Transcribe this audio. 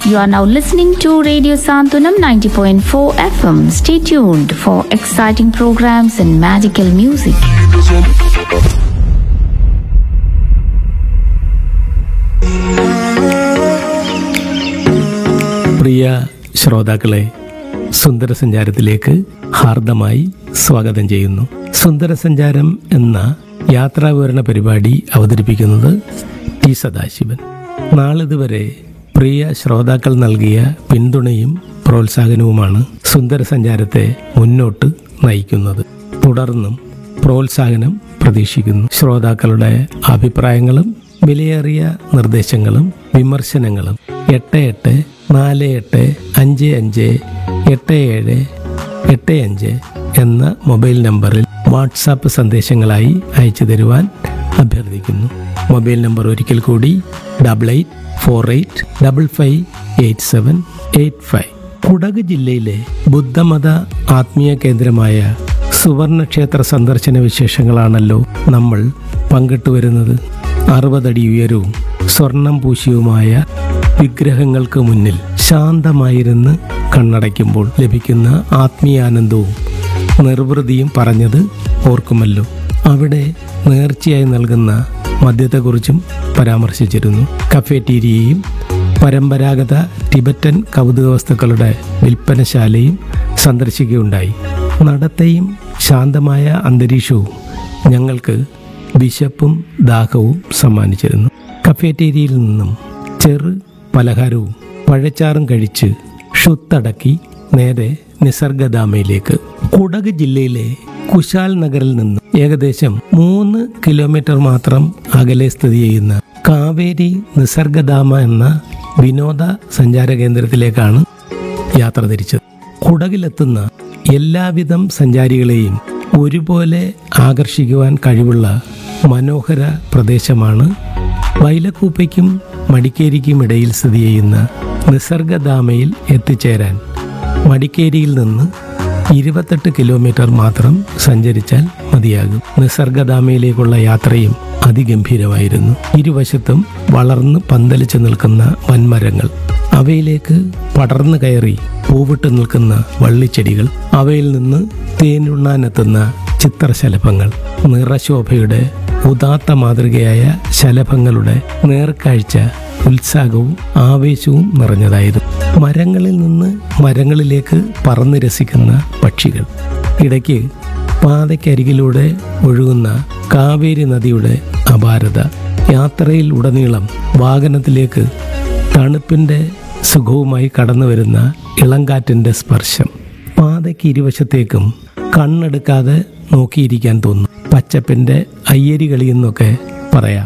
You are now listening to Radio Santunam 90.4 FM. Stay tuned for exciting programs and magical music. പ്രിയ ശ്രോതാക്കളെ സുന്ദരസഞ്ചാരത്തിലേക്ക് ഹാർദമായി സ്വാഗതം ചെയ്യുന്നു സുന്ദരസഞ്ചാരം എന്ന യാത്രാവിവരണ പരിപാടി അവതരിപ്പിക്കുന്നത് ടി സദാശിവൻ നാളിതുവരെ പ്രിയ ശ്രോതാക്കൾ നൽകിയ പിന്തുണയും പ്രോത്സാഹനവുമാണ് സുന്ദരസഞ്ചാരത്തെ മുന്നോട്ട് നയിക്കുന്നത് തുടർന്നും പ്രോത്സാഹനം പ്രതീക്ഷിക്കുന്നു ശ്രോതാക്കളുടെ അഭിപ്രായങ്ങളും വിലയേറിയ നിർദ്ദേശങ്ങളും വിമർശനങ്ങളും എട്ട് എട്ട് നാല് എട്ട് അഞ്ച് അഞ്ച് എട്ട് ഏഴ് എട്ട് അഞ്ച് എന്ന മൊബൈൽ നമ്പറിൽ വാട്സാപ്പ് സന്ദേശങ്ങളായി അയച്ചു തരുവാൻ അഭ്യർത്ഥിക്കുന്നു മൊബൈൽ നമ്പർ ഒരിക്കൽ കൂടി double eight four eight double five eight seven eight five Kodagu ജില്ലയിലെ ബുദ്ധമത ആത്മീയ കേന്ദ്രമായ സുവർണക്ഷേത്ര സന്ദർശന വിശേഷങ്ങളാണല്ലോ നമ്മൾ പങ്കിട്ടു വരുന്നത് അറുപതടി ഉയരവും സ്വർണം പൂശിയുമായ വിഗ്രഹങ്ങൾക്ക് മുന്നിൽ ശാന്തമായിരുന്ന് കണ്ണടയ്ക്കുമ്പോൾ ലഭിക്കുന്ന ആത്മീയാനന്ദവും നിർവൃതിയും പറഞ്ഞത് ഓർക്കുമല്ലോ അവിടെ നേർച്ചയായി നൽകുന്ന മദ്യത്തെക്കുറിച്ചും പരാമർശിച്ചിരുന്നു കഫേറ്റീരിയയും പരമ്പരാഗത ടിബറ്റൻ കൗതുക വസ്തുക്കളുടെ വിൽപ്പനശാലയും സന്ദർശിക്കുകയുണ്ടായി നടത്തയും ശാന്തമായ അന്തരീക്ഷവും ഞങ്ങൾക്ക് വിശപ്പും ദാഹവും സമ്മാനിച്ചിരുന്നു കഫേറ്റേരിയയിൽ നിന്നും ചെറു പലഹാരവും പഴച്ചാറും കഴിച്ച് ഷുത്തടക്കി നേരെ നിസർഗധാമയിലേക്ക് കുടക് ജില്ലയിലെ കുശാൽ നഗറിൽ നിന്നും ഏകദേശം മൂന്ന് കിലോമീറ്റർ മാത്രം അകലെ സ്ഥിതി ചെയ്യുന്ന കാവേരി നിസർഗധാമ എന്ന വിനോദ സഞ്ചാര കേന്ദ്രത്തിലേക്കാണ് യാത്ര തിരിച്ചത് കുടകിലെത്തുന്ന എല്ലാവിധം സഞ്ചാരികളെയും ഒരുപോലെ ആകർഷിക്കുവാൻ കഴിവുള്ള മനോഹര പ്രദേശമാണ് വൈലക്കൂപ്പയ്ക്കും മടിക്കേരിക്കും ഇടയിൽ സ്ഥിതി ചെയ്യുന്ന നിസർഗധാമയിൽ എത്തിച്ചേരാൻ മടിക്കേരിയിൽ നിന്ന് ഇരുപത്തെട്ട് കിലോമീറ്റർ മാത്രം സഞ്ചരിച്ചാൽ മതിയാകും നിസർഗധാമയിലേക്കുള്ള യാത്രയും അതിഗംഭീരമായിരുന്നു ഇരുവശത്തും വളർന്ന് പന്തലിച്ചു നിൽക്കുന്ന വൻമരങ്ങൾ അവയിലേക്ക് പടർന്നു കയറി പൂവിട്ട് നിൽക്കുന്ന വള്ളിച്ചെടികൾ അവയിൽ നിന്ന് തേനുണ്ണാനെത്തുന്ന ചിത്രശലഭങ്ങൾ നിറശോഭയുടെ ഉദാത്ത മാതൃകയായ ശലഭങ്ങളുടെ നേർക്കാഴ്ച ഉത്സാഹവും ആവേശവും നിറഞ്ഞതായിരുന്നു മരങ്ങളിൽ നിന്ന് മരങ്ങളിലേക്ക് പറന്ന് രസിക്കുന്ന പക്ഷികൾ ഇടയ്ക്ക് പാതയ്ക്കരികിലൂടെ ഒഴുകുന്ന കാവേരി നദിയുടെ അപാരത യാത്രയിൽ ഉടനീളം വാഹനത്തിലേക്ക് തണുപ്പിൻ്റെ സുഖവുമായി കടന്നു വരുന്ന ഇളങ്കാറ്റിൻ്റെ സ്പർശം പാതയ്ക്ക് ഇരുവശത്തേക്കും കണ്ണെടുക്കാതെ നോക്കിയിരിക്കാൻ തോന്നും പച്ചപ്പിൻ്റെ അയ്യരി കളിയെന്നൊക്കെ പറയാം